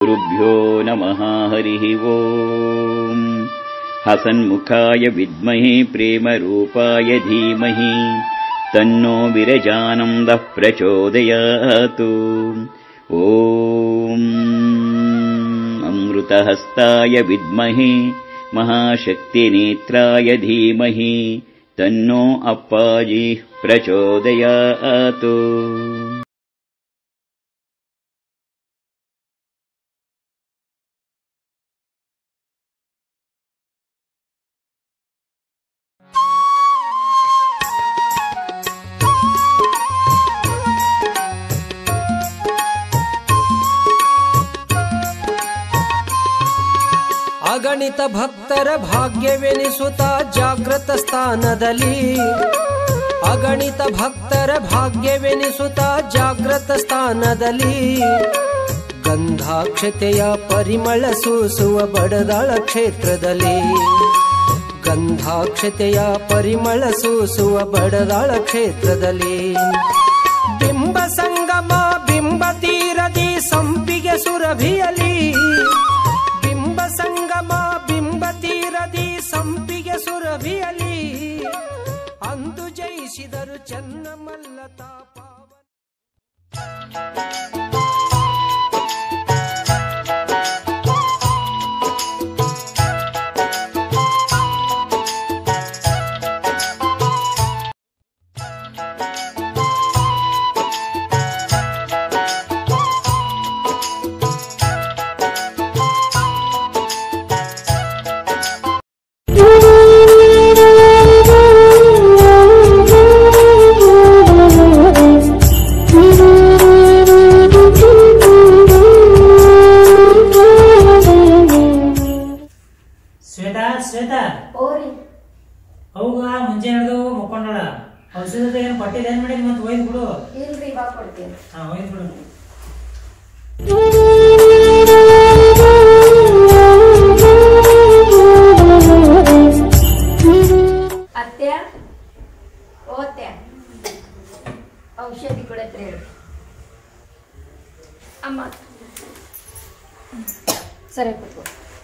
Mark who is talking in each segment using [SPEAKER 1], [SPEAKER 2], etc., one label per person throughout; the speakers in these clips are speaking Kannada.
[SPEAKER 1] गुरुभ्यो नमः हरिः ओम् हसन्मुखाय विद्महे प्रेमरूपाय धीमहि तन्नो विरजानन्दः प्रचोदयातु ॐ अमृतहस्ताय विद्महे महाशक्तिनेत्राय धीमहि तन्नो अप्पाजिः प्रचोदयातु
[SPEAKER 2] ಅಗಣಿತ ಭಕ್ತರ ಭಾಗ್ಯವೆನಿಸುತ್ತ ಜಾಗೃತ ಸ್ಥಾನದಲ್ಲಿ ಅಗಣಿತ ಭಕ್ತರ ಭಾಗ್ಯವೆನಿಸುತ್ತ ಜಾಗೃತ ಸ್ಥಾನದಲ್ಲಿ ಗಂಧಾಕ್ಷತೆಯ ಪರಿಮಳ ಸೂಸುವ ಬಡದಾಳ ಕ್ಷೇತ್ರದಲ್ಲಿ ಗಂಧಾಕ್ಷತೆಯ ಪರಿಮಳ ಸೂಸುವ ಬಡದಾಳ ಕ್ಷೇತ್ರದಲ್ಲಿ ಬಿಂಬ ಸಂಗಮ ಬಿಂಬ ತೀರದಿ ಸಂಪಿಗೆ ಸುರಭಿಯಲಿ ಬಿಂಬ ಸಂಗಮ ಬಿಂಬ ತೀರದಿ ಸಂಪಿಗೆ ಸುರಭಿಯಲಿ ಅಂದು ಜಯಿಸಿದರು ಚೆನ್ನಮಲ್ಲತಾ ಪಾವನ
[SPEAKER 3] ಶ್ವೇತಾ ಶ್ವೇತಾ
[SPEAKER 4] ಓರಿ
[SPEAKER 3] ಅವಾಗ ಮುಂಜಾನೆ ಹಿಡಿದು ಮುಕ್ಕೊಂಡಳ ಔಷಧ ಏನು ಕೊಟ್ಟಿಲ್ಲ ಏನ್ ಮಾಡಿದ್ ಮತ್ತೆ ಒಯ್ದು ಬಿಡು
[SPEAKER 4] ಇಲ್ರಿ ಇವಾಗ ಕೊಡ್ತೀನಿ
[SPEAKER 3] ಹಾ ಒಯ್ದು ಬಿಡು
[SPEAKER 4] ಅತ್ಯ ಓತ್ಯ ಔಷಧಿ ಕೊಡತ್ರ ಹೇಳಿ ಅಮ್ಮ ಸರಿ ಕೂತ್ಕೋ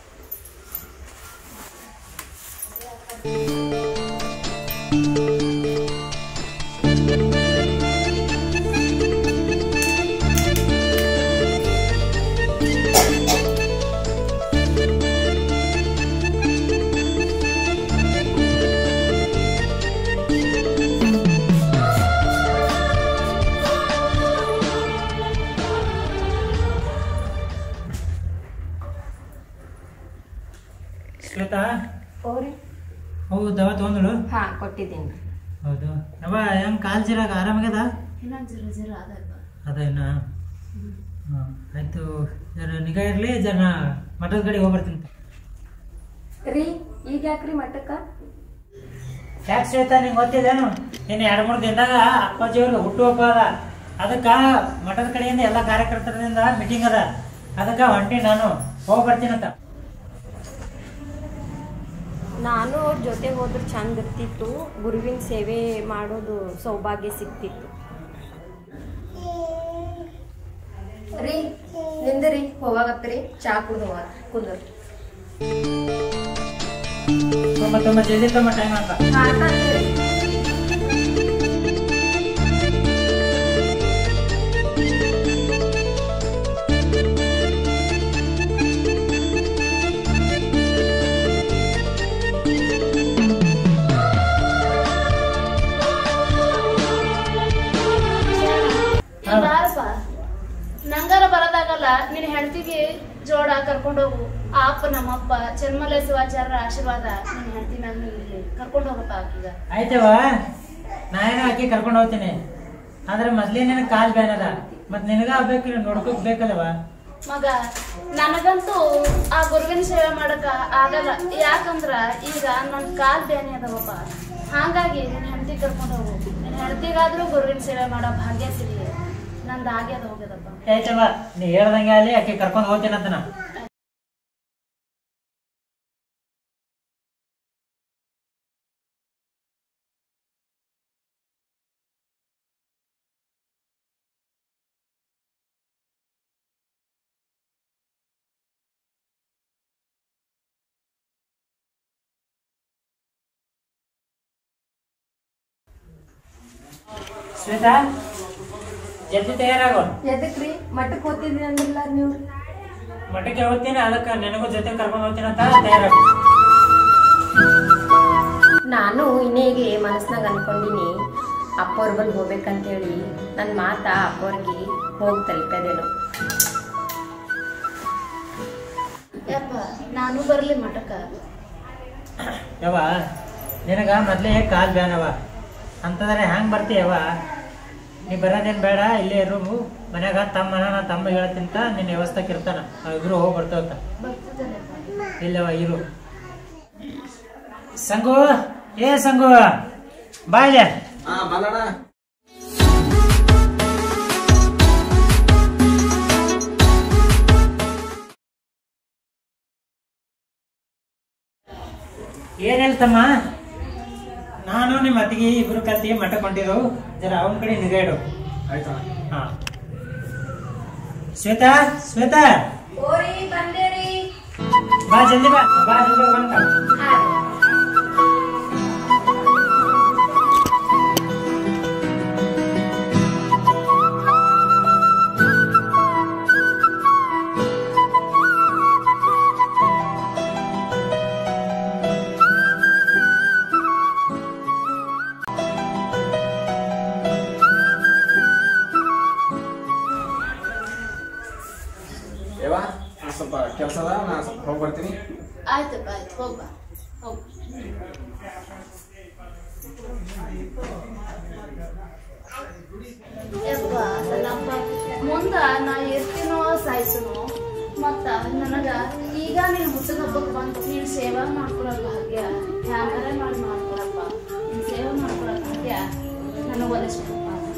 [SPEAKER 3] ಶ್ವೇತಾ
[SPEAKER 4] ಓರಿ
[SPEAKER 3] ಅವು ದವಾ ತಗೊಂದಳು
[SPEAKER 4] ಹಾ ಕೊಟ್ಟಿದ್ದೀನಿ
[SPEAKER 3] ಹೌದು ನವ ಹೆಂಗ್ ಕಾಲ್ ಜಿರಾಗ ಆರಾಮಾಗ್ಯದ
[SPEAKER 4] ಇನ್ನೊಂದು ಜರ ಜರ ಅದಲ್ವಾ
[SPEAKER 3] ಅದ ಇನ್ನ ಹಾ, ಆಯ್ತು ಜರ ನಿಗಾ ಇರ್ಲಿ ಜರ ನಾ ಮಠದ ಕಡೆ ಹೋಗ್ಬರ್ತೀನಿ
[SPEAKER 4] ರೀ ಈಗ ಯಾಕ್ರಿ ಮಠಕ್ಕ
[SPEAKER 3] ಯಾಕೆ ಶ್ವೇತಾ ನಿಂಗೆ ಗೊತ್ತಿದೇನು ಇನ್ನು ಎರಡು ಮೂರು ದಿನದಾಗ ಅಪ್ಪಾಜಿಯವ್ರಿಗೆ ಹುಟ್ಟುಹಬ್ಬ ಅದ ಅದಕ್ಕೆ ಮಠದ ಕಡೆಯಿಂದ ಎಲ್ಲ ಕಾರ್ಯಕರ್ತರಿಂದ ಮೀಟಿಂಗ್ ಅದ ಅದಕ್ಕೆ ಹೊಂಟಿ ನಾನು ಹೋಗಿ ಬರ್ತೀನಂತ
[SPEAKER 4] ನಾನು ಅವ್ರ ಜೊತೆ ಹೋದ್ರೆ ಚಂದ ಇರ್ತಿತ್ತು ಗುರುವಿನ ಸೇವೆ ಮಾಡೋದು ಸೌಭಾಗ್ಯ ಸಿಗ್ತಿತ್ತು ರೀ ನಿಂದ್ರಿ ಹೋಗಾಗತ್ರಿ ಚಾ ಕುಡ್ದು ಹೋಗ ಕುಂದ್ರ
[SPEAKER 3] ತುಂಬ ತುಂಬ ಜಲ್ದಿ ತುಂಬ ಟೈಮ್ ಅಂತ
[SPEAKER 5] ನೀನ್ ಬಾರಪ್ಪ ನಂಗಾರ ಬರೋದಾಗಲ್ಲ ನಿನ್ನ ಹೆಂಡತಿಗೆ ಜೋಡ ಕರ್ಕೊಂಡು ಹೋಗು ಆ ಅಪ್ಪ ನಮ್ಮಪ್ಪ ಚನ್ಮಲೆ ಶಿವಾಚಾರ್ಯರ ಆಶೀರ್ವಾದ ನಿನ್ನ ಹೆಂಡತಿ ಮ್ಯಾಗ ನಿಲ್ಲಿ ಕರ್ಕೊಂಡು ಹೋಗಪ್ಪ ಆಕೀಗ
[SPEAKER 3] ಆಯ್ತವ ನಾನೇನೋ ಆಕಿ ಕರ್ಕೊಂಡು ಹೋಗ್ತೀನಿ ಆದ್ರೆ ಮೊದ್ಲೇ ನಿನಗೆ ಕಾಲ್ ಬ್ಯಾನ್ ಅದ ಮತ್ ನಿನಗ ಆಗ್ಬೇಕು ನೋಡ್ಕೋಕ್ ಬೇಕಲ್ಲವ
[SPEAKER 5] ಮಗ ನನಗಂತೂ ಆ ಗುರುವಿನ ಸೇವೆ ಮಾಡಕ ಆಗಲ್ಲ ಯಾಕಂದ್ರ ಈಗ ನನ್ ಕಾಲ್ ಬ್ಯಾನಿ ಅದಾವಪ್ಪ ಹಾಗಾಗಿ ನಿನ್ನ ಹೆಂಡತಿ ಕರ್ಕೊಂಡು ಹೋಗು ನಿನ್ನ ಹೆಂಡತಿಗಾದ್ರೂ ಗುರುವಿನ ಸೇವೆ ಮಾಡೋ ಭಾಗ್ಯ ಸಿಗಲಿ ನಂದು ಆಗ್ಯದ ಹೋಗ್ಯದಪ್ಪ
[SPEAKER 3] ಆಯ್ತವ ನೀ ಹೇಳ್ದಂಗೆ ಅಲ್ಲಿ ಆಕಿ ಕರ್ಕೊಂಡು ಹೋಗ್ತೀನಂತ ನಾ ಶ್ವೇತಾ ಜಲ್ದಿ ತಯಾರಾಗೋ
[SPEAKER 4] ಎದಕ್ರಿ ಮಠಕ್ಕೆ ಓದ್ತಿದ್ದೀನಿ ಅಂದ್ರಲ್ಲ ನೀವು
[SPEAKER 3] ಮಠಕ್ಕೆ ಹೋಗ್ತೀನಿ ಅದಕ್ಕೆ ನನಗೂ ಜೊತೆ ಕರ್ಕೊಂಡು ಹೋಗ್ತೀನಿ ಅಂತ ತಯಾರಾಗು
[SPEAKER 4] ನಾನು ಇನ್ನೇಗೆ ಮನಸ್ನಾಗ ಅನ್ಕೊಂಡಿನಿ ಅಪ್ಪವ್ರ ಬಲ್ಲಿ ಹೋಗ್ಬೇಕಂತೇಳಿ ನನ್ನ ಮಾತ ಅಪ್ಪವ್ರಿಗೆ ಹೋಗಿ ತಲುಪದೇನು
[SPEAKER 5] ಯಪ್ಪ ನಾನು ಬರ್ಲಿ ಮಠಕ್ಕ
[SPEAKER 3] ಯವ್ವ ನಿನಗ ಮೊದ್ಲೇ ಕಾಲ್ ಬ್ಯಾನವ ಅಂತಂದ್ರೆ ಹ್ಯಾಂಗ್ ಬರ್ತೀಯವ್ವ ನೀ ಬರೋದೇನ್ ಬೇಡ ಇಲ್ಲೇ ಇರು ಮನ್ಯಾಗ ತಮ್ಮನ ನಾ ತಮ್ಮ ಹೇಳ್ತಿಂತ ನಿನ್ನ ವ್ಯವಸ್ಥೆಗೆ ಇರ್ತಾನ ಇಬ್ರು ಹೋಗಿ ಬರ್ತಾವಂತ
[SPEAKER 5] ಬರ್ತಿದ್ದೇನೆ
[SPEAKER 3] ಇಲ್ಲವ ಇರು ಸಂಗು ಏ ಸಂಗು ಬಾ ಇಲ್ಲಿ ಏನ್ ಹೇಳ್ತಮ್ಮ ನಾನು ನಿಮ್ಮ ಅತ್ತಿಗೆ ಇಬ್ರು ಕತ್ತಿ ಮಠ ಕೊಂಡಿರು ಜರ ಅವನ ಕಡೆ ನಿಗಾ ಇಡು ಹಾ ಶ್ವೇತಾ ಶ್ವೇತಾ
[SPEAKER 4] ಓರಿ ಬಂದೇರಿ
[SPEAKER 3] ಬಾ ಜಲ್ದಿ ಬಾ ಬಾ ಜಲ್ದಿ ಹೋಗಂತ
[SPEAKER 6] ಏವಾ ನಾ ಸ್ವಲ್ಪ ಕೆಲಸ ಅದ ನಾ ಸ್ವಲ್ಪ ಹೋಗಿ ಬರ್ತೀನಿ
[SPEAKER 5] ಆಯ್ತಪ್ಪ ಆಯ್ತು ಹೋಗ್ಬ ಹೋಗ್ ಯಪ್ಪ ನನ್ನಪ್ಪ ಮುಂದ ನಾ ಇರ್ತೀನೋ ಸಾಯ್ಸನೋ ಮತ್ತ ನನಗ ಈಗ ನೀನ್ ಮುತ್ತದ ಹಬ್ಬಕ್ಕೆ ಬಂದು ನೀನ್ ಸೇವಾ ಮಾಡ್ಕೊಡೋ ಭಾಗ್ಯ ಹ್ಯಾಂಗಾರ ಮಾಡಿ ಮಾಡ್ಕೊಡಪ್ಪ ನೀನ್ ಸೇವೆ ಮಾಡ್ಕೊಡೋ ಭಾಗ್ಯ ನನಗೆ ಒಲಿಸ್ಕೊಡಪ್ಪ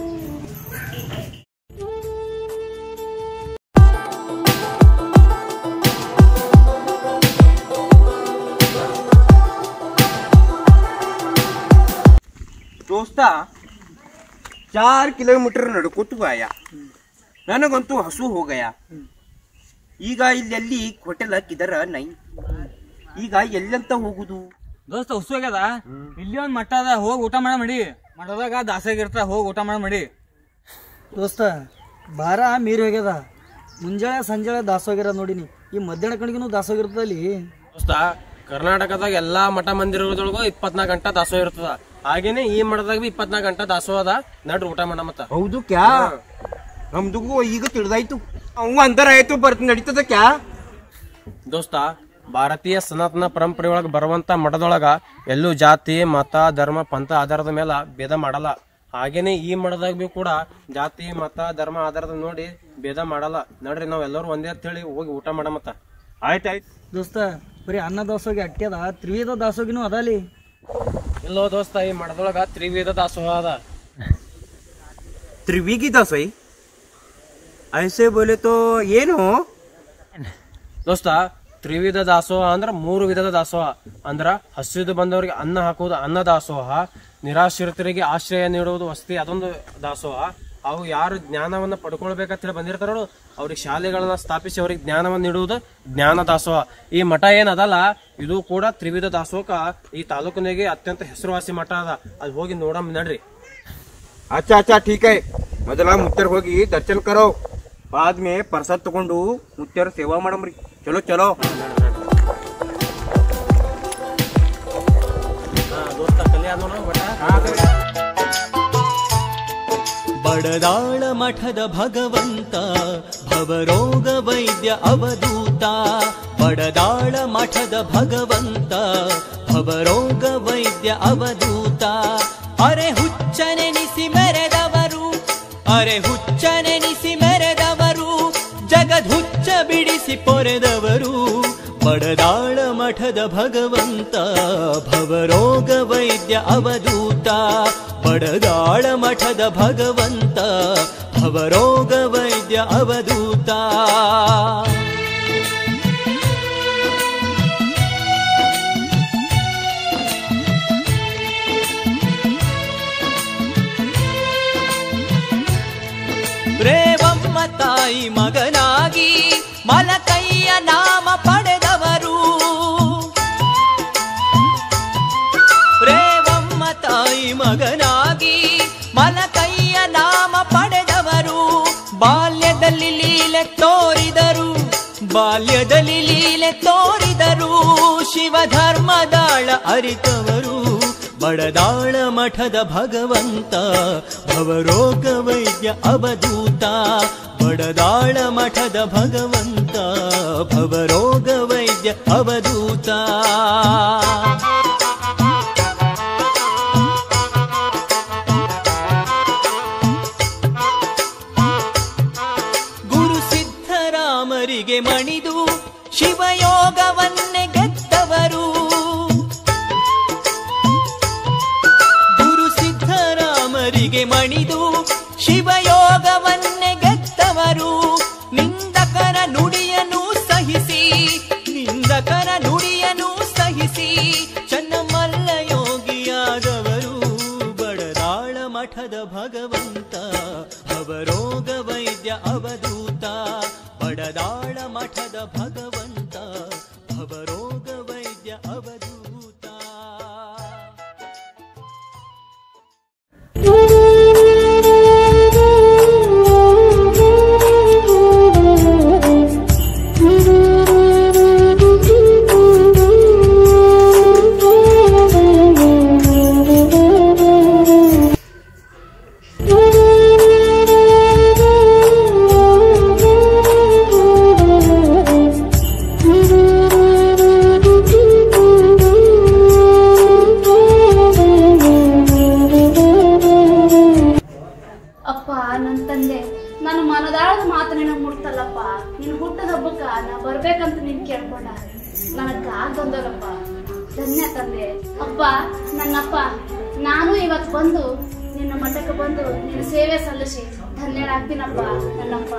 [SPEAKER 7] ದೋಸ್ತ ಚಾರ್ ಕಿಲೋಮೀಟರ್ ನಡ್ಕೋತು ಆಯ ನನಗಂತೂ ಹಸು ಹೋಗಯ ಈಗ ಇಲ್ಲೆಲ್ಲಿ ಹೋಟೆಲ್ ಹಾಕಿದಾರ ನೈ ಈಗ ಎಲ್ಲಂತ ಹೋಗುದು
[SPEAKER 8] ದೋಸ್ತ ಹುಸು ಆಗ್ಯದ ಇಲ್ಲಿ ಒಂದ್ ಮಠ ಅದ ಹೋಗಿ ಊಟ ಮಾಡ ಮಡಿ ಮಠದಾಗ ದಾಸಾಗಿರ್ತ ಹೋಗಿ ಊಟ ಮಾಡ ಮಡಿ
[SPEAKER 9] ದೋಸ್ತ ಬಾರ ಮೀರಿ ಹೋಗ್ಯದ ಮುಂಜಾನೆ ಸಂಜಾಳೆ ದಾಸೋಗ್ಯಾರ ನೋಡಿನಿ ಈ ಮಧ್ಯಾಹ್ನ ಕಣಿಗೂ ದಾಸೋಗಿರ್ತದ ಅಲ್ಲಿ
[SPEAKER 10] ದೋಸ್ತ ಕರ್ನಾಟಕದಾಗ ಎಲ್ಲಾ ಮಠ ಮಂದಿರದೊಳಗೂ ಇಪ್ಪತ್ನಾಲ್ಕು ಗಂಟೆ ದಾಸೋಹ ಇರ್ತದ ಹಾಗೇನೆ ಈ ಮಠದಾಗ ಬಿ ಇಪ್ಪತ್ನಾಲ್ಕು ಗಂಟೆ ದಾಸೋಹ ಅದ ನಡ್ರಿ ಊಟ ಮಾಡ ಮತ್ತ
[SPEAKER 7] ಹೌದು ಕ್ಯಾ ನಮ್ದುಗೂ ಈಗ ತಿಳಿದಾಯ್ತು ಅವ ಅಂತರ ಆಯ್ತು ಬರ್ತ ನಡೀತದ ಕ್ಯಾ
[SPEAKER 10] ದೋಸ್ತ ಭಾರತೀಯ ಸನಾತನ ಪರಂಪರೆ ಒಳಗ ಬರುವಂತ ಮಠದೊಳಗ ಎಲ್ಲೂ ಜಾತಿ ಮತ ಧರ್ಮ ಪಂಥ ಆಧಾರದ ಮೇಲೆ ಭೇದ ಮಾಡಲ್ಲ ಹಾಗೇನೆ ಈ ಮಠದಾಗ ಬಿ ಕೂಡ ಜಾತಿ ಮತ ಧರ್ಮ ಆಧಾರದ ನೋಡಿ ಭೇದ ಮಾಡಲ್ಲ ನಡ್ರಿ ನಾವ್ ಎಲ್ಲರೂ ಒಂದೇ ಅಂತ ಹೇಳಿ ಹೋಗಿ ಊಟ ಮಾಡ ಮತ್ತ
[SPEAKER 7] ಆಯ್ತಾಯ್ತು
[SPEAKER 9] ದೋಸ್ತ ಬರೀ ಅನ್ನ ದಾಸೋಗಿ ಅಟ್ಟ್ಯದ ತ್ರಿವಿಧ ದಾಸೋಗಿನೂ ಅದಲ್ಲಿ
[SPEAKER 10] ಇಲ್ಲೋ ದೋಸ್ತ ಈ ಮಠದೊಳಗ ತ್ರಿವಿಧ ದಾಸೋಹ ಅದ
[SPEAKER 7] ತ್ರಿವಿಗಿ ದಾಸೋಯ್ ಐಸೆ ಬೋಲೆ ತೋ ಏನು
[SPEAKER 10] ದೋಸ್ತ ತ್ರಿವಿಧ ದಾಸೋಹ ಅಂದ್ರ ಮೂರು ವಿಧದ ದಾಸೋಹ ಅಂದ್ರ ಹಸಿದು ಬಂದವರಿಗೆ ಅನ್ನ ಹಾಕುವುದು ಅನ್ನ ದಾಸೋಹ ನಿರಾಶ್ರಿತರಿಗೆ ಆಶ್ರಯ ನೀಡುವುದು ವಸತಿ ಅದೊಂದು ದಾಸೋಹ ಅವು ಯಾರು ಜ್ಞಾನವನ್ನ ಪಡ್ಕೊಳ್ಬೇಕಂತ ಹೇಳಿ ಬಂದಿರ್ತಾರೋ ಅವ್ರಿಗೆ ಶಾಲೆಗಳನ್ನ ಸ್ಥಾಪಿಸಿ ಅವ್ರಿಗೆ ಜ್ಞಾನವನ್ನ ನೀಡುವುದು ಜ್ಞಾನ ದಾಸೋಹ ಈ ಮಠ ಏನದಲ್ಲ ಇದು ಕೂಡ ತ್ರಿವಿಧ ದಾಸೋಹ ಈ ತಾಲೂಕಿನಾಗೆ ಅತ್ಯಂತ ಹೆಸರುವಾಸಿ ಮಠ ಅದ ಅಲ್ಲಿ ಹೋಗಿ ನೋಡಮ್ ನಡ್ರಿ
[SPEAKER 7] अच्छा अच्छा ठीक है ಮೊದಲ ಮುತ್ತರ ಹೋಗಿ ದರ್ಶನ ಕರೋ ಬಾದ್ ಮೇ ಪ್ರಸಾದ್ ತಗೊಂಡು ಮುತ್ತರ ಸೇವಾ ಮಾಡಮ್ರಿ ಚಲೋ ಚಲೋ
[SPEAKER 10] ದೋಸ್ತ ಕಲ್ಯಾಣ ನೋಡೋಣ ಮಠ
[SPEAKER 11] ಬಡದಾಳ ಮಠದ ಭಗವಂತ ಭವರೋಗ ವೈದ್ಯ ಅವಧೂತ ಬಡದಾಳ ಮಠದ ಭಗವಂತ ಭವರೋಗ ವೈದ್ಯ ಅವಧೂತ ಅರೆ ಹುಚ್ಚನೆನಿಸಿ ಮೆರೆದವರು ಅರೆ ಹುಚ್ಚನೆನಿಸಿ ಮೆರೆದವರು ಜಗದ್ಹುಚ್ಚ ಬಿಡಿಸಿ ಪೊರೆದವರು ಬಡದಾಳ ಮಠದ ಭಗವಂತ ಭವರೋಗ ವೈದ್ಯ ಅವಧೂತ ಬಡದಾಳ ಮಠದ ಭಗವಂತ ಭವರೋಗ ವೈದ್ಯ ಅವಧೂತ ರೇವಮ್ಮ ತಾಯಿ ಮಗನಾಗಿ ಮಲಕಯ್ಯ ನಾಮ ಪಡೆದವರು ರೇವಮ್ಮ ತಾಯಿ ಮಗನಾಗಿ ಮಲಕಯ್ಯ ಬಾಲ್ಯದಲ್ಲಿ ಲೀಲೆ ತೋರಿದರು ಶಿವಧರ್ಮದಾಳ ಅರಿತವರು ಬಡದಾಳ ಮಠದ ಭಗವಂತ ಭವರೋಗ ವೈದ್ಯ ಅವಧೂತ ಬಡದಾಳ ಮಠದ ಭಗವಂತ ಭವರೋಗ ವೈದ್ಯ ಅವಧೂತ ಗುರು ಸಿದ್ಧರಾಮರಿಗೆ ಮಣಿದು ಶಿವಯೋಗವನ್ನೇ ಗೆದ್ದವರು ಗುರು ಸಿದ್ಧರಾಮರಿಗೆ ಮಣಿದು ಶಿವಯೋಗವನ್ನೇ ಗೆದ್ದವರು ನಿಂದಕರ ನುಡಿಯನು ಸಹಿಸಿ ನಿಂದಕರ ನುಡಿಯನು ಸಹಿಸಿ ಚನ್ನಮಲ್ಲ ಯೋಗಿಯಾದವರು ಬಡದಾಳ ಮಠದ ಭಗವಂತ ಭವರೋಗ ವೈದ್ಯ ಅವಧೂತ ಬಡದಾಳ ಮಠದ ಭಗವಂತ ಭವರೋಗ ವೈದ್ಯ ಅವಧೂತ
[SPEAKER 5] ಅಪ್ಪ ನನ್ನ ತಂದೆ ನನ್ನ ಮನದಾಳದ ಮಾತು ನಿನಗೆ ಮುಟ್ತಲ್ಲಪ್ಪ ನಿನ್ನ ಹುಟ್ಟದ ಹಬ್ಬಕ್ಕ ನಾ ಬರ್ಬೇಕಂತ ನೀನ್ ಕೇಳ್ಕೊಂಡ ನನಗ್ ಆಗ್ದೊಂದಲ್ಲಪ್ಪ ಧನ್ಯ ತಂದೆ ಅಪ್ಪ ನನ್ನಪ್ಪ ನಾನು ಇವತ್ತು ಬಂದು ನಿನ್ನ ಮಠಕ್ಕೆ ಬಂದು ನಿನ್ನ ಸೇವೆ ಸಲ್ಲಿಸಿ ಧನ್ಯನಾಗ್ತೀನಪ್ಪ ನನ್ನಪ್ಪ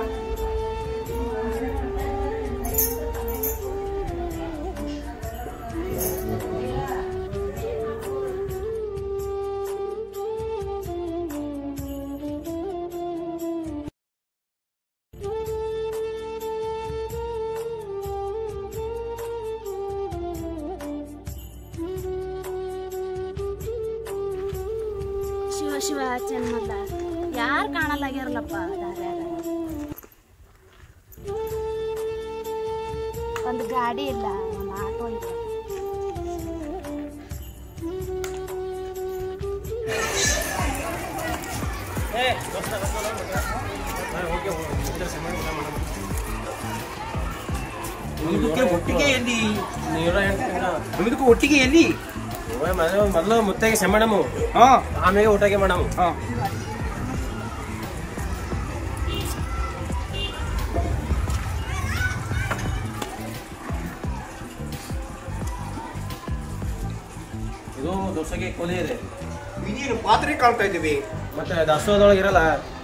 [SPEAKER 5] ಶಿವ ಶಿವ ಚೆನ್ನಲ್ಲ ಯಾರು ಕಾಣಲಾಗ್ಯಾರಲ್ಲಪ್ಪ ದಾರ್ಯಾಗ ಒಂದು ಗಾಡಿ ಇಲ್ಲ ಒಂದು ಆಟೋ ಇಲ್ಲ
[SPEAKER 7] ಇದಕ್ಕೆ ಒಟ್ಟಿಗೆ ಎಲ್ಲಿ
[SPEAKER 10] ನೀರ ಹೇಳ್ತೀರಾ
[SPEAKER 7] ಇದಕ್ಕೆ ಒಟ್ಟಿಗೆ ಎಲ್ಲಿ
[SPEAKER 10] ಮೊದಲು ಮುತ್ತಾಗಿ ಸೆ ಮಾಡಮು
[SPEAKER 7] ಹಾ
[SPEAKER 10] ಆಮೇಲೆ ಊಟಕ್ಕೆ ಮಾಡಮು
[SPEAKER 7] ಹಾ
[SPEAKER 10] ಇದು ದೋಸೆಗೆ ಕೊಲೆ ಇದೆ
[SPEAKER 7] ಇದೇನು ಪಾತ್ರೆ ಕಾಣ್ತಾ ಇದ್ದೀವಿ
[SPEAKER 10] ಮತ್ತೆ ದಾಸೋಹದೊಳಗೆ ಇರಲ್ಲ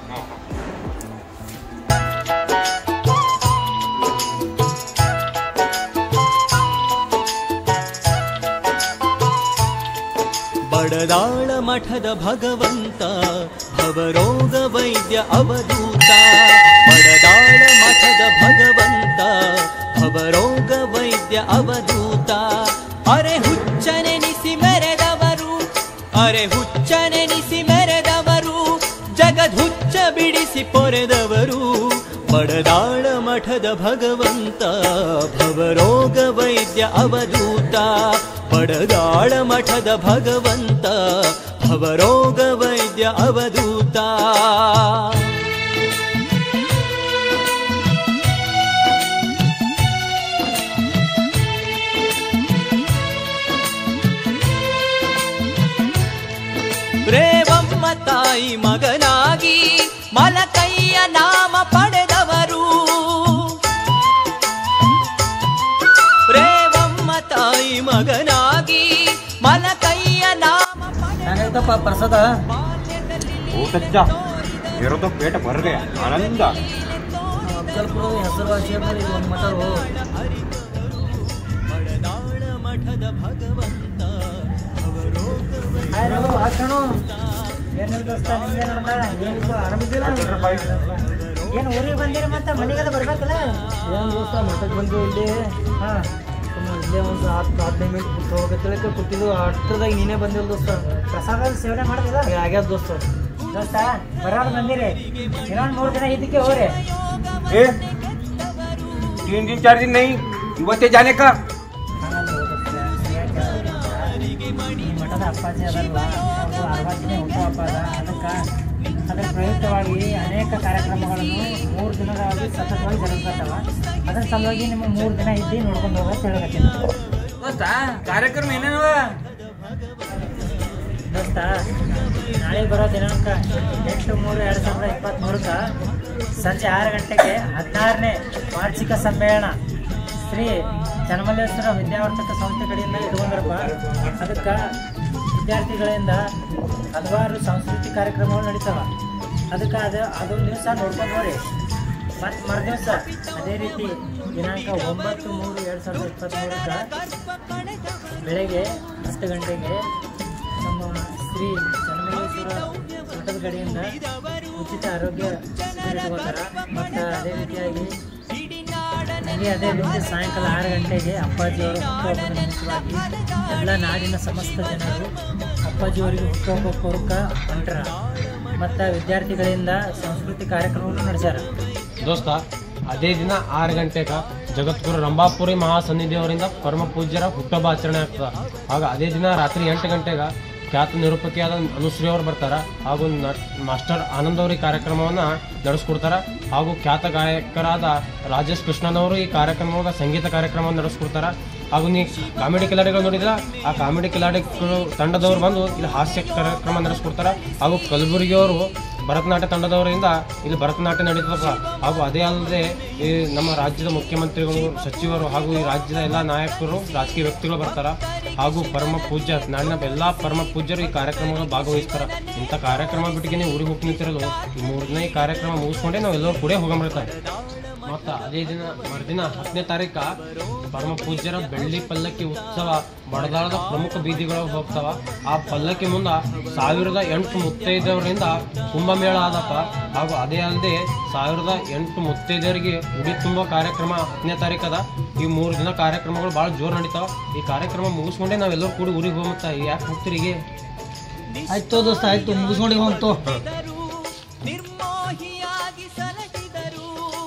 [SPEAKER 11] ಬಡದಾಳ ಮಠದ ಭಗವಂತ ಭವರೋಗ ವೈದ್ಯ ಅವಧೂತ ಬಡದಾಳ ಮಠದ ಭಗವಂತ ಭವರೋಗ ವೈದ್ಯ ಅವಧೂತ ಅರೆ ಹುಚ್ಚನೆನಿಸಿ ಮೆರೆದವರು ಅರೆ ಹುಚ್ಚನೆನಿಸಿ ಮೆರೆದವರು ಜಗದ್ಹುಚ್ಚ ಬಿಡಿಸಿ ಪೊರೆದವರು ಬಡದಾಳ ಮಠದ ಭಗವಂತ ಭವರೋಗ ವೈದ್ಯ ಅವಧೂತ ಬಡದಾಳ ಮಠದ ಭಗವಂತ ಭವರೋಗ ವೈದ್ಯ ಅವಧೂತ ರೇವಮ್ಮ ತಾಯಿ ಮಗನಾಗಿ ಮಲಕಯ್ಯ ನಾಮ ಪಡೆದವರು ರೇವಮ್ಮ ತಾಯಿ ಮಗನಾಗಿ ಮಲಕಯ್ಯ ನಾಮ
[SPEAKER 9] ನಾನೇತಪ್ಪ ಪ್ರಸಾದ
[SPEAKER 7] ಓ ಸಜ್ಜ ಇರೋದು ಪೇಟ ಬರ್ಗೆ ಆನಂದ
[SPEAKER 9] ಅಫ್ಜಲ್ಪುರ ಹೆಸರುವಾಸಿ ಅಂದ್ರೆ ಇದು ಒಂದು ಮಠರು
[SPEAKER 11] ಬಡದಾಳ ಮಠದ ಭಗವಂತ
[SPEAKER 3] ಹಲೋ ಹಾಕಣು ಏನಿಲ್ಲ ದೋಸ್ತ ನಿಮ್ಗೆ ನೋಡ್ದ ಏನಿಲ್ಲ ಆರಾಮಿದ್ದಿಲ್ಲ ಏನು ಊರಿಗೆ ಬಂದಿರಿ ಮತ್ತೆ ಮನೆಗೆಲ್ಲ ಬರ್ಬೇಕಲ್ಲ
[SPEAKER 9] ಏನು ದೋಸ್ತ ಮಠಕ್ಕೆ ಬಂದು ಇಲ್ಲಿ
[SPEAKER 3] ಹಾಂ
[SPEAKER 9] ಸುಮ್ಮನೆ ಇಲ್ಲೇ ಒಂದು ಹತ್ತು ಹದಿನೈದು ಮಿನಿಟ್ ಬಿಟ್ಟು ಹೋಗತ್ತಲಕ್ಕೆ ಕೊಟ್ಟಿದ್ದು ಅಷ್ಟರದಾಗ ನೀನೇ ಬಂದಿಲ್ಲ ದೋಸ್ತ
[SPEAKER 3] ಪ್ರಸಾದ ಸೇವನೆ ಮಾಡೋದಿಲ್ಲ
[SPEAKER 9] ಹಾಗೆ ಆಗ್ಯಾದ ದೋಸ್ತ
[SPEAKER 3] ದೋಸ್ತ ಬರೋದು ಬಂದಿರಿ ಇನ್ನೊಂದು ಮೂರು ದಿನ ಇದಕ್ಕೆ ಹೋಗ್ರಿ
[SPEAKER 7] ಏ तीन दिन चार दिन नहीं ಇವತ್ತೇ जाने का
[SPEAKER 3] ಈ ಮಠದ ಅಪ್ಪಾಜಿ ಅದಲ್ಲ ಅವ್ರದ್ದು ಅರವತ್ತನೇ ಹುಟ್ಟುಹಬ್ಬ ಅದ ಅದಕ್ಕೆ ಅದರ ಪ್ರಯುಕ್ತವಾಗಿ ಅನೇಕ ಕಾರ್ಯಕ್ರಮಗಳನ್ನು ಮೂರು ದಿನಗಳಲ್ಲಿ ಸತತವಾಗಿ ಜರುಗತ್ತವ ಅದರ ಸಲುವಾಗಿ ನಿಮ್ಮ ಮೂರು ದಿನ ಇದ್ದು ನೋಡ್ಕೊಂಡು ಹೋಗೋದು ಹೇಳಕತ್ತೀನಿ
[SPEAKER 8] ದೋಸ್ತ ಕಾರ್ಯಕ್ರಮ ಏನೇನವ
[SPEAKER 3] ದೋಸ್ತ ನಾಳೆ ಬರೋ ದಿನಾಂಕ ಎಂಟು ಮೂರು ಎರಡು ಸಾವಿರದ ಇಪ್ಪತ್ತ್ಮೂರಕ್ಕೆ ಸಂಜೆ ಆರು ಗಂಟೆಗೆ ಹದಿನಾರನೇ ವಾರ್ಷಿಕ ಸಮ್ಮೇಳನ ಶ್ರೀ ಚನ್ನಮಲ್ಲೇಶ್ವರ ವಿದ್ಯಾವರ್ತಕ ಸಂಸ್ಥೆ ಕಡೆಯಿಂದ ಇಟ್ಕೊಂಡ್ರಪ್ಪ ಅದಕ್ಕೆ ವಿದ್ಯಾರ್ಥಿಗಳಿಂದ ಹಲವಾರು ಸಾಂಸ್ಕೃತಿಕ ಕಾರ್ಯಕ್ರಮಗಳು ನಡೀತಾವ ಅದಕ್ಕೆ ಅದು ಅದೊಂದು ದಿವಸ ನೋಡ್ಕೊಂಡು ಹೋರಿ ಮತ್ತು ಮರುದಿವಸ ಅದೇ ರೀತಿ ದಿನಾಂಕ ಒಂಬತ್ತು ಮೂರು ಎರಡು ಸಾವಿರದ ಇಪ್ಪತ್ತ್ಮೂರಕ್ಕೆ ಬೆಳಗ್ಗೆ ಹತ್ತು ಗಂಟೆಗೆ ನಮ್ಮ ಶ್ರೀ ಚನ್ನಮಲ್ಲೇಶ್ವರ ಮಠದ ಕಡೆಯಿಂದ ಉಚಿತ ಆರೋಗ್ಯ ಶಿಬಿರ ಇಟ್ಕೋತಾರ ಮತ್ತು ಅದೇ ರೀತಿಯಾಗಿ ಹಾಗೆ ಅದೇ ರೀತಿ ಸಾಯಂಕಾಲ ಆರು ಗಂಟೆಗೆ ಅಪ್ಪಾಜಿಯವರ ಹುಟ್ಟುಹಬ್ಬದ ನಿಮಿತ್ತವಾಗಿ ಎಲ್ಲ ನಾಡಿನ ಸಮಸ್ತ ಜನರು ಅಪ್ಪಾಜಿಯವರಿಗೆ ಹುಟ್ಟುಹಬ್ಬ ಪೂರ್ವಕ ಹೊಂಟ್ರ ಮತ್ತು ವಿದ್ಯಾರ್ಥಿಗಳಿಂದ ಸಾಂಸ್ಕೃತಿಕ ಕಾರ್ಯಕ್ರಮವನ್ನು ನಡೆಸ್ಯಾರ
[SPEAKER 10] ದೋಸ್ತ ಅದೇ ದಿನ ಆರು ಗಂಟೆಗ ಜಗದ್ಗುರು ರಂಭಾಪುರಿ ಮಹಾಸನ್ನಿಧಿ ಅವರಿಂದ ಪರಮ ಪೂಜ್ಯರ ಹುಟ್ಟುಹಬ್ಬ ಆಚರಣೆ ಆಗ್ತದ ಆಗ ಅದೇ ದಿನ ರಾತ್ರಿ ಎಂಟು ಗಂಟೆಗ ಖ್ಯಾತ ನಿರೂಪಕಿಯಾದ ಅನುಶ್ರೀ ಅವರು ಬರ್ತಾರ ಹಾಗೂ ನ- ಮಾಸ್ಟರ್ ಆನಂದ್ ಅವರು ಈ ಕಾರ್ಯಕ್ರಮವನ್ನ ನಡೆಸ್ಕೊಡ್ತಾರ ಹಾಗೂ ಖ್ಯಾತ ಗಾಯಕರಾದ ರಾಜೇಶ್ ಕೃಷ್ಣನವರು ಈ ಕಾರ್ಯಕ್ರಮದ ಸಂಗೀತ ಕಾರ್ಯಕ್ರಮವನ್ನು ನಡೆಸ್ಕೊಡ್ತಾರ ಹಾಗೂ ನೀ ಕಾಮಿಡಿ ಕಿಲಾಡಿಗಳು ನೋಡಿದ್ರ ಆ ಕಾಮಿಡಿ ಕಿಲಾಡಿಗಳು ತಂಡದವರು ಬಂದು ಇಲ್ಲಿ ಹಾಸ್ಯ ಕಾರ್ಯಕ್ರಮ ನಡೆಸ್ಕೊಡ್ತಾರ ಹಾಗೂ ಕಲಬುರಗಿಯವರು ಭರತನಾಟ್ಯ ತಂಡದವರಿಂದ ಇಲ್ಲಿ ಭರತನಾಟ್ಯ ನಡೀತದಪ್ಪ ಹಾಗೂ ಅದೇ ಅಲ್ಲದೆ ಈ ನಮ್ಮ ರಾಜ್ಯದ ಮುಖ್ಯಮಂತ್ರಿಗಳು ಸಚಿವರು ಹಾಗೂ ಈ ರಾಜ್ಯದ ಎಲ್ಲ ನಾಯಕರು ರಾಜಕೀಯ ವ್ಯಕ್ತಿಗಳು ಬರ್ತಾರ ಹಾಗೂ ಪರಮ ಪೂಜ್ಯ ನಾಡಿನ ಎಲ್ಲ ಪರಮ ಪೂಜ್ಯರು ಈ ಕಾರ್ಯಕ್ರಮಗಳು ಭಾಗವಹಿಸ್ತಾರ ಇಂಥ ಕಾರ್ಯಕ್ರಮ ಬಿಟ್ಟಿಗೆ ನೀವು ಊರಿಗೆ ಹೋಗಿ ನಿಂತಿರಲು ಈ ಮೂರನೇ ಕಾರ್ಯಕ್ರಮ ಮುಗಿಸ್ಕೊಂಡೆ ನಾವು ಎಲ್ಲರೂ ಕೂಡ ಹೋಗಂಬಿಡ್ತಾರೆ ಮತ್ತು ಅದೇ ದಿನ ಮರುದಿನ ಹತ್ತನೇ ತಾರೀಕ ಪರಮ ಪೂಜ್ಯರ ಬೆಳ್ಳಿ ಪಲ್ಲಕ್ಕಿ ಉತ್ಸವ ಬಡದಾಳದ ಪ್ರಮುಖ ಬೀದಿಗಳು ಹೋಗ್ತಾವ ಆ ಪಲ್ಲಕ್ಕಿ ಮುಂದ ಸಾವಿರದ ಎಂಟು ಮುತ್ತೈದವರಿಂದ ಕುಂಭಮೇಳ ಆದಪ್ಪ ಹಾಗೂ ಅದೇ ಅಲ್ಲದೆ ಸಾವಿರದ ಎಂಟು ಮುತ್ತೈದವರಿಗೆ ಉಡಿ ತುಂಬೋ ಕಾರ್ಯಕ್ರಮ ಹತ್ತನೇ ತಾರೀಕದ ಈ ಮೂರು ದಿನ ಕಾರ್ಯಕ್ರಮಗಳು ಭಾಳ ಜೋರು ನಡೀತಾವ ಈ ಕಾರ್ಯಕ್ರಮ ಮುಗಿಸ್ಕೊಂಡೆ ನಾವೆಲ್ಲರೂ ಕೂಡಿ ಊರಿಗೆ ಹೋಗ್ಮತ್ತ ಯಾಕೆ ಹೋಗ್ತಿರಿಗೆ
[SPEAKER 9] ಆಯ್ತು ದೋಸ್ತ ಆಯ್ತು ಮುಗಿಸ್ಕೊಂಡು ಹೋಗ್ತು
[SPEAKER 11] ನಿರ್ಮೋಹಿಯಾಗಿ ಸಲಹಿದರು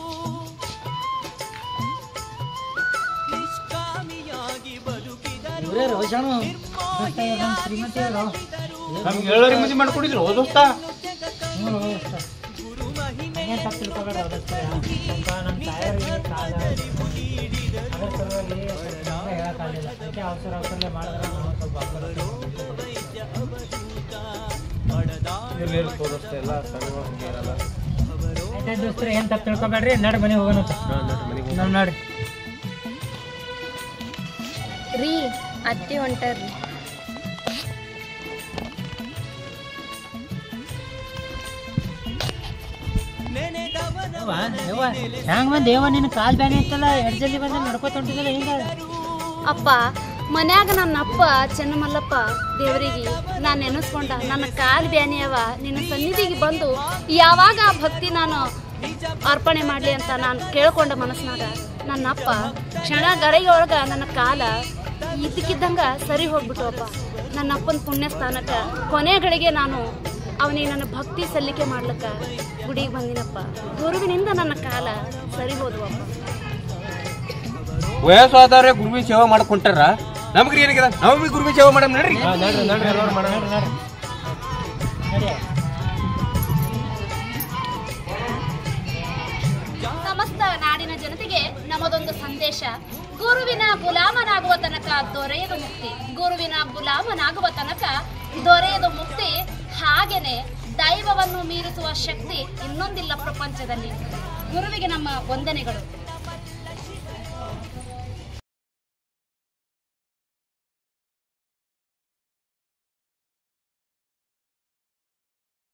[SPEAKER 11] ನಿಷ್ಕಾಮಿಯಾಗಿ ಬದುಕಿದರು
[SPEAKER 9] ಇವರೇ ರೋಷಾನು
[SPEAKER 3] ಶ್ರೀಮತಿಯವರು
[SPEAKER 7] ನಮ್ಗೆ ಏಳೂವರೆ ಮಂದಿ ಮಾಡ್ಕೊಡಿದ್ರು ಓ ದೋಸ್ತ
[SPEAKER 3] ಏನ್ ತಪ್ಪು ತಿಳ್ಕೊಬೇಡ ಅದಕ್ಕೆ ಸ್ವಲ್ಪ ನಮ್ಮ ತಾಯಿಯವರಿಗೆ ಕಾಲ ಅದರ ಸಲುವಾಗಿ ಸ್ವಲ್ಪ ಹೇಳಕ್ಕಾಗಲಿಲ್ಲ ಅದಕ್ಕೆ ಅವಸರ ಅವಸರಲ್ಲೇ ಮಾಡಿದ್ರೆ ನಾವು ಸ್ವಲ್ಪ ಆಯ್ತಾಯ್ತು ದೋಸ್ತರು ಏನ್ ತಪ್ಪು ತಿಳ್ಕೊಬೇಡ್ರಿ ನಡ್ ಮನೆಗೆ ಹೋಗೋಣ ನಾವು ನೋಡಿ
[SPEAKER 4] ರೀ ಅತ್ತಿ ಹೊಂಟಾರ್ರಿ
[SPEAKER 3] ಹ್ಯಾಂಗ ಬಂದ ದೇವ ನಿನ್ನ ಕಾಲ್ ಬ್ಯಾನಿ ಇತ್ತಲ್ಲ ಎರಡು ಜಲ್ದಿ ಬಂದ ನಡ್ಕೋತ ಹೊಂಟಿದ್ದಲ್ಲ ಹಿಂಗ
[SPEAKER 5] ಅಪ್ಪ ಮನ್ಯಾಗ ನನ್ನ ಅಪ್ಪ ಚೆನ್ನಮಲ್ಲಪ್ಪ ದೇವರಿಗೆ ನಾನು ನೆನೆಸ್ಕೊಂಡ ನನ್ನ ಕಾಲು ಬ್ಯಾನಿಯವ ನಿನ್ನ ಸನ್ನಿಧಿಗೆ ಬಂದು ಯಾವಾಗ ಆ ಭಕ್ತಿ ನಾನು ಅರ್ಪಣೆ ಮಾಡಲಿ ಅಂತ ನಾನು ಕೇಳ್ಕೊಂಡ ಮನಸ್ಸಿನಾಗ ನನ್ನ ಅಪ್ಪ ಕ್ಷಣ ಗರೈಯೊಳಗ ನನ್ನ ಕಾಲ ಇದ್ದಕ್ಕಿದ್ದಂಗ ಸರಿ ಹೋಗ್ಬಿಟ್ಟು ಅಪ್ಪ ನನ್ನ ಅಪ್ಪನ ಪುಣ್ಯ ಸ್ಥಾನಕ್ಕೆ ಕೊನೆಗಳಿಗೆ ನಾನು ಅವನಿಗೆ ನನ್ನ ಭಕ್ತಿ ಸಲ್ಲಿಕೆ ಮಾಡ್ಲಿಕ್ಕ ಗುಡಿಗೆ ಬಂದಿನಪ್ಪ ಗುರುವಿನಿಂದ ನನ್ನ ಕಾಲ ಸರಿ ಹೋದ್ವಪ್ಪ
[SPEAKER 7] ವಯಸ್ಸು ಆದವ್ರೆ ಗುರುವಿನ ಸೇವೆ ಮಾಡ್ಕೊಂಟಾರ ನಮ್ಗ್ರಿ ಏನಾಗ್ಯದ ನಾವು ಬಿ ಗುರುವಿನ ಸೇವೆ ಮಾಡಮ್ ನಡ್ರಿ
[SPEAKER 10] ನಡ್ರಿ ನಡ್ರಿ ಎಲ್ಲರೂ ಮಾಡೋಣ
[SPEAKER 5] ಸಮಸ್ತ ನಾಡಿನ ಜನತೆಗೆ ನಮ್ಮದೊಂದು ಸಂದೇಶ ಗುರುವಿನ ಗುಲಾಮನಾಗುವ ತನಕ ದೊರೆಯದು ಮುಕ್ತಿ ಗುರುವಿನ ಗುಲಾಮನಾಗುವ ತನಕ ದೊರೆಯದು ಮುಕ್ತಿ ಹಾಗೇನೆ ದೈವವನ್ನು ಮೀರಿಸುವ ಶಕ್ತಿ ಇನ್ನೊಂದಿಲ್ಲ ಪ್ರಪಂಚದಲ್ಲಿ ಗುರುವಿಗೆ ನಮ್ಮ ವಂದನೆಗಳು